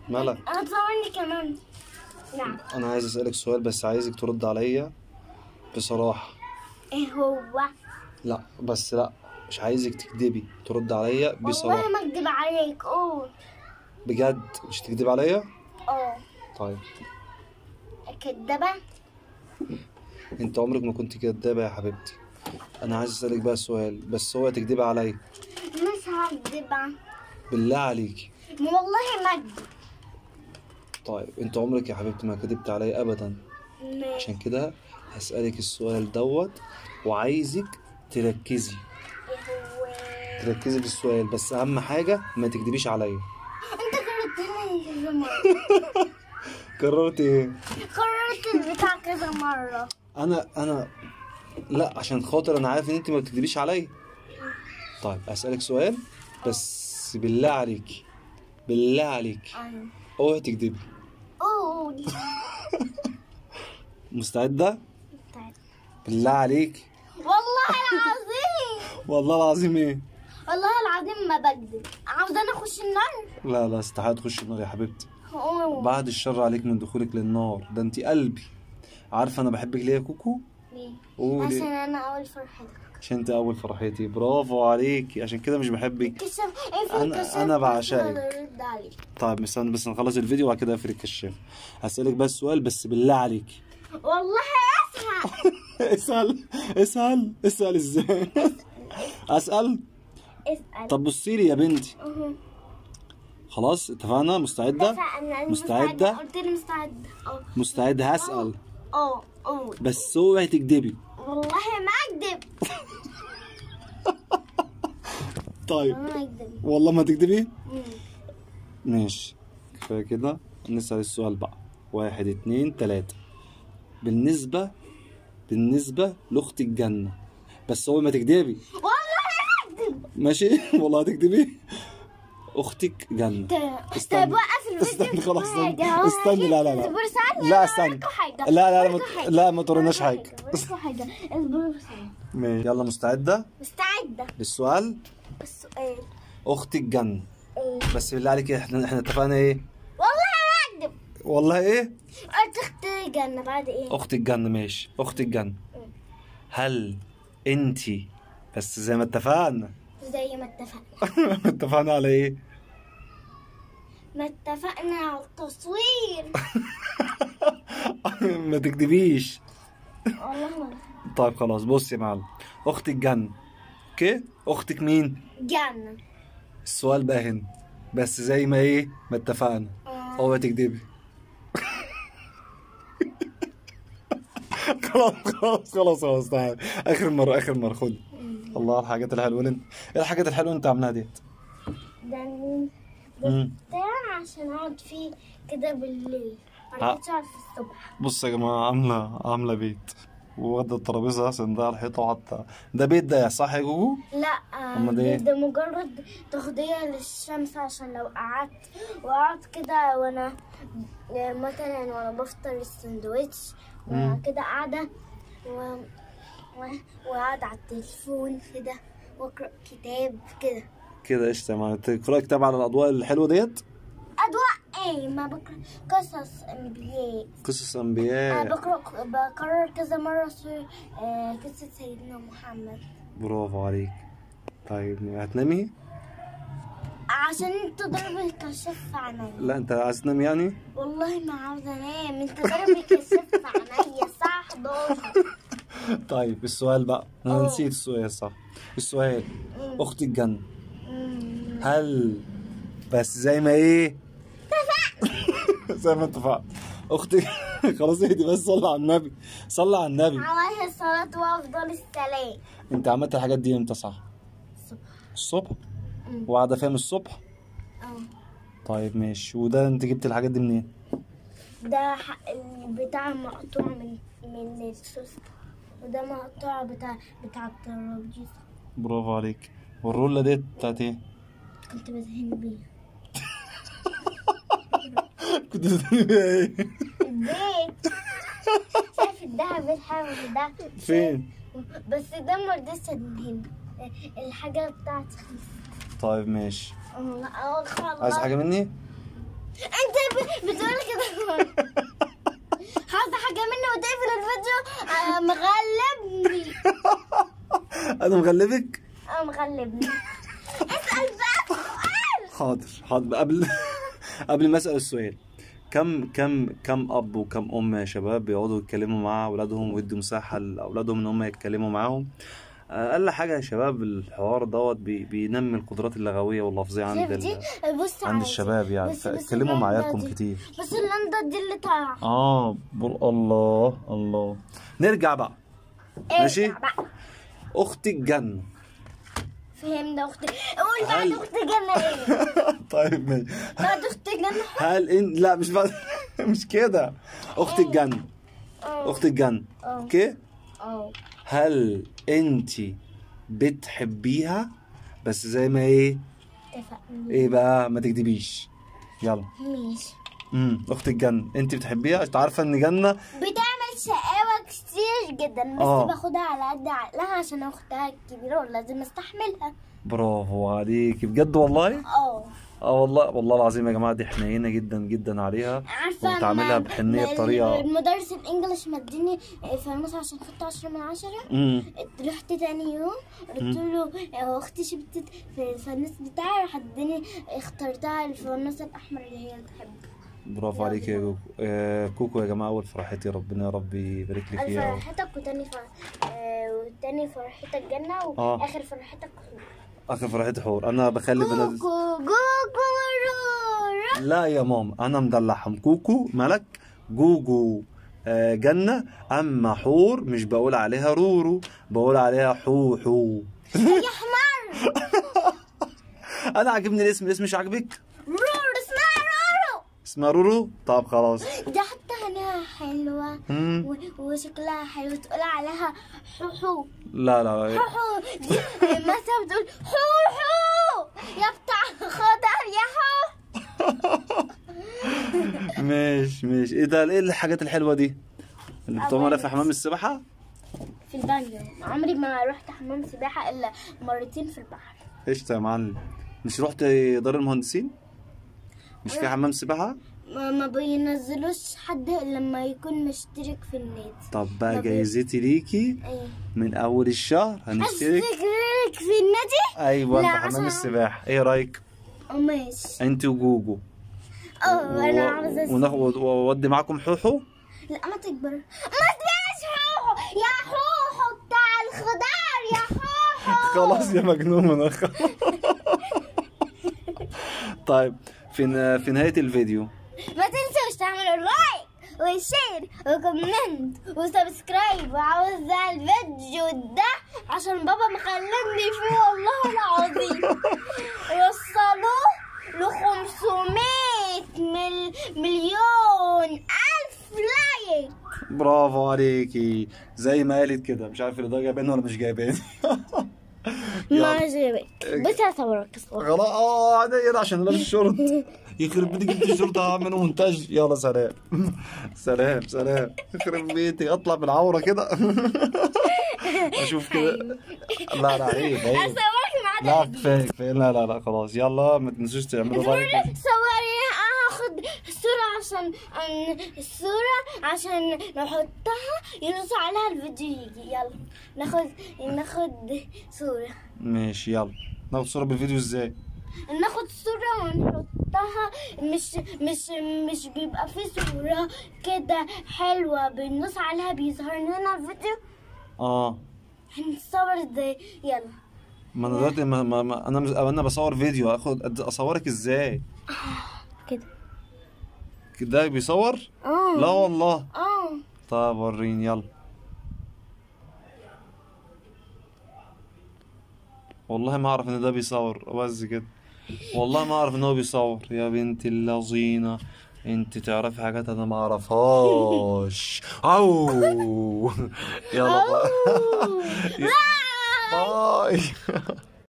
مالك انا تصورني كمان نعم انا عايز اسالك سؤال بس عايزك ترد عليا بصراحه ايه هو لا بس لا مش عايزك تكدبي ترد عليا والله بصراحه ما اكدب عليك قول بجد مش تكدبي عليا اه طيب كدابة انت عمرك ما كنت كدابه يا حبيبتي انا عايز اسالك بقى سؤال بس هو تكدبي عليا مش هكدب بالله عليكي والله ما اكدب طيب انت عمرك يا حبيبتي ما كدبت عليا ابدا ماشي عشان كده هسالك السؤال دوت وعايزك تركزي ايه هو تركزي في السؤال بس اهم حاجه ما تكدبيش عليا انت قررت لي كذا مرة قررت ايه قررت البتاع كذا مرة انا انا لا عشان خاطر انا عارف ان انت ما بتكدبيش عليا طيب اسالك سؤال بس بالله عليك بالله عليك ايوه اوعي تكدبي قول مستعده طيب. بالله عليك والله العظيم والله العظيم ايه والله العظيم ما بكذب عاوزة انا اخش النار لا لا استحاله تخش النار يا حبيبتي أوه. بعد الشر عليك من دخولك للنار ده انت قلبي عارفه انا بحبك ليه يا كوكو ليه؟ قولي عشان انا اول فرحتك عشان انت اول فرحتي برافو عليكي عشان كده مش بحبك كشف ايه في أنا- الكشاف أنا بس بعشقك. ولا رد عليك طيب استنى بس نخلص الفيديو وبعد كده اقفل الكشاف هسألك بس سؤال بس بالله عليكي والله اسهل اسأل اسأل اسأل ازاي اسأل اسأل طب بصي لي يا بنتي أهو. خلاص اتفقنا مستعدة اتفقنا، أنا مستعدة؟ قلت لي مستعدة اه مستعدة هسأل اه اه بس اوعي تكدبي والله ما اكذب طيب ما اكذب والله ما تكدبي مم. ماشي كفاية كده نسأل السؤال بقى واحد اتنين تلاتة بالنسبة بالنسبة لأخت الجنة بس هو ما تكدبي والله ما اكذب ماشي والله هتكدبي أختك جنة استنى. طيب وقف الفيديو استنى خلاص استنى حاجة. هو استنى لا لا لا اصبر ثانية لا أنا استنى أوريكوا حاجة. لا لا لا ما- أوريكوا حاجة. لا ما توريناش أوريكوا حاجة أوريكوا حاجة اصبروا ثانية ماشي يلا مستعدة مستعدة للسؤال السؤال أختك جنة ايه بس بالله عليك احنا احنا اتفقنا ايه والله ما اكذب والله ايه قلت اختي جنة بعد ايه أختك جنة ماشي أختك جنة هل انتي بس زي ما اتفقنا زي ما اتفقنا اتفقنا على ايه ما اتفقنا على التصوير ما تكدبيش والله ما طيب خلاص بص يا معلم اختك جنة اوكي اختك مين جنة السؤال بقى هنا بس زي ما ايه ما اتفقنا آه. اوعي تكدبي خلاص خلاص خلاص خلاص تعال اخر مره اخر مره خد الله الحاجات الحلوه اللي انت ايه الحاجات الحلوه اللي انت عاملاها ديت ده مم. بتاع عشان اقعد فيه كده بالليل ها. ما كنتش اعرف الصبح بص يا جماعه عامله عامله بيت واخده الترابيزه سندها على الحيطه وحاطه ده بيت ده صح يا جوجو لا أما ده إيه؟ ده مجرد تغذية للشمس عشان لو قعدت وقعدت كده وانا مثلا وانا بفطر السندوتش وانا مم. كده قاعدة و... و... وقاعدة على التليفون كده واقرأ كتاب كده كده قشطه يا معلم تقرا كتاب على الاضواء الحلوه ديت أضواء ايه ما بقرأ قصص انبياء قصص أنا انبياء بقرأ بكرر كذا مرة سورة آه، قصة سيدنا محمد برافو عليك طيب هتنامي عشان انت ضرب الكشاف في عينيا لا انت عايز تنام يعني والله ما عاوزة انام انت ضرب الكشاف في عينيا الساعة 11 طيب السؤال بقى انا اه. نسيت السؤال صح السؤال مم. اخت الجنة مم. هل بس زي ما ايه زي ما اتفقنا اختي خلاص اهدي بس صلي على النبي صلي على النبي عليه الصلاة وأفضل السلام انت عملت الحاجات دي امتى صح الصبح. الصبح مم. وقاعده فيها من الصبح اه طيب ماشي وده انت جبت الحاجات دي منين ده ح- البتاع مقطوع من من السوست وده مقطوع بتاع بتاع الترابيزة برافو عليك والرولة ديت بتاعت ايه كنت بدهن بيها كنت بتعمل بيها ايه البيت شايف الدهب الحلو ده فين بس ده مرضيش ادهن الحاجة بتاعتي خلصت طيب ماشي اه خلاص عايز حاجه مني انت ب- بتقول كده حاسه حاجه مني وتقفل الفيديو آه، مغلبني انا مغلبك اه مغلبني اسال بقى سؤال حاضر حاضر قبل قبل ما اسال السؤال كم كم كم اب وكم ام يا شباب بيقعدوا يتكلموا مع اولادهم ويدوا مساحه لاولادهم ان هم يتكلموا معاهم اقل حاجه يا شباب الحوار دوت بي بينمي القدرات اللغويه واللفظيه عند شايف ال... دي بص عند عايز. الشباب يعني بس- بس فاتكلموا مع اللندة عيالكم دي. كتير بس اللندة دي اللي طالعة اه بقول الله الله نرجع بقى ماشي. ارجع بقى اختي الجنه فهمنا اختي قول بعد هل- اختي جنة ايه طيب ماشي بعد اختي جنة هل ان لا مش بعد مش كده اختي الجنه اه اختي الجنه اه اوكي اه هل انت بتحبيها بس زي ما ايه اتفقنا ايه بقى ما تكدبيش يلا ماشي امم اخت الجنه انت بتحبيها انت عارفه ان جنه بتعمل شقاوة كتير جدا بس اه. باخدها على قد عقلها عشان اختها الكبيرة ولازم استحملها برافو عليكي بجد والله اه اه والله والله العظيم يا جماعه دي حنينه جدا جدا عليها عارفة وبتعملها ما- بحنيه ما بطريقه المدرس الانجليش مديني فانوس عشان اخدت عشرة من عشرة امم رحت تاني يوم قلت له يا اختي شبتت في الفانوس بتاعي راح اداني اخترتها الفانوس الاحمر اللي هي بتحبه برافو عليك يا كوكو آه كوكو يا جماعه اول فرحتي ربنا يا رب يبارك لك فيها فرحتك وتاني فرح آه وتاني فرحتك جنة آه. واخر فرحتك حور اخر فرحتي حور انا بخلي بنات كوكو كوكو رورو. لا يا ماما انا مدلعهم كوكو ملك جوجو آه جنة اما حور مش بقول عليها رورو بقول عليها حو حو يا حمار انا عاجبني الاسم الاسم مش عاجبك رورو اسمها رورو اسمها رورو طب خلاص ده حتى عينيها حلوة مم. و- وشكلها حلو تقول عليها حوحو لا لا حوحو دي مثلا بتقول حوحو يا بتاع خضر يا حو ماشي ماشي ايه ده ايه الحاجات الحلوه دي اللي بتعملها في حمام السباحه في البانيو عمري ما رحت حمام سباحة إلا مرتين في البحر قشطه يا معلم مش رحت دار المهندسين مش في حمام سباحه ما, ما بينزلوش حد إلا لما يكون مشترك في النادي طب بقى ما بي- جايزتي ليكي ايه من اول الشهر هنشترك اشترك في النادي ايوه لا، في حمام عشان- السباحه ايه رايك اه ماشي انت وجوجو اه انا عاوزة أسمع. وناخد واودي معاكم حوحو لا ما تكبر ما تبقاش حوحو يا حوحو بتاع الخضار يا حوحو خلاص يا مجنون طيب في ن- في نهايه الفيديو ما تنسوش تعملوا لايك وشير وكومنت وسبسكرايب وعاوزة الفيديو ده عشان بابا مخلدني فيه والله العظيم وصلوه ل 500 مل مليون ألف لايك برافو عليكي زي ما قالت كده مش عارف ده جايبين ولا مش جايبين ما عجبك بس هصورك صور خلاص اه عادي عشان لابس شورت يخرب بيتك جبت الشورت هعمل مونتاج يلا سلام سلام سلام يخرب بيتي اطلع بالعوره كده اشوف كده لا لا عيب عيب هصورك مع لا ده كفايه كفايه لا لا لا خلاص يلا ما تنسوش تعملوا لايك صوري هاخد الصورة عشان أن- الصورة عشان نحطها ينص عليها الفيديو يجي يلا ناخد ناخد صورة ماشي يلا ناخد صوره بالفيديو ازاي ناخد صورة ونحطها مش مش مش بيبقى في صورة كده حلوة بنص عليها بيظهر لنا الفيديو اه هنصور ازاي يلا ما انا دلوقتي ما ما ما انا مش انا بصور فيديو اخد اصورك ازاي كده ده بيصور اه لا والله اه طب وريني يلا والله ما اعرف ان ده بيصور بس كده والله ما اعرف ان هو بيصور يا بنت اللذينه انت تعرفي حاجات انا ما اعرفهاش او يلا بقى لا باي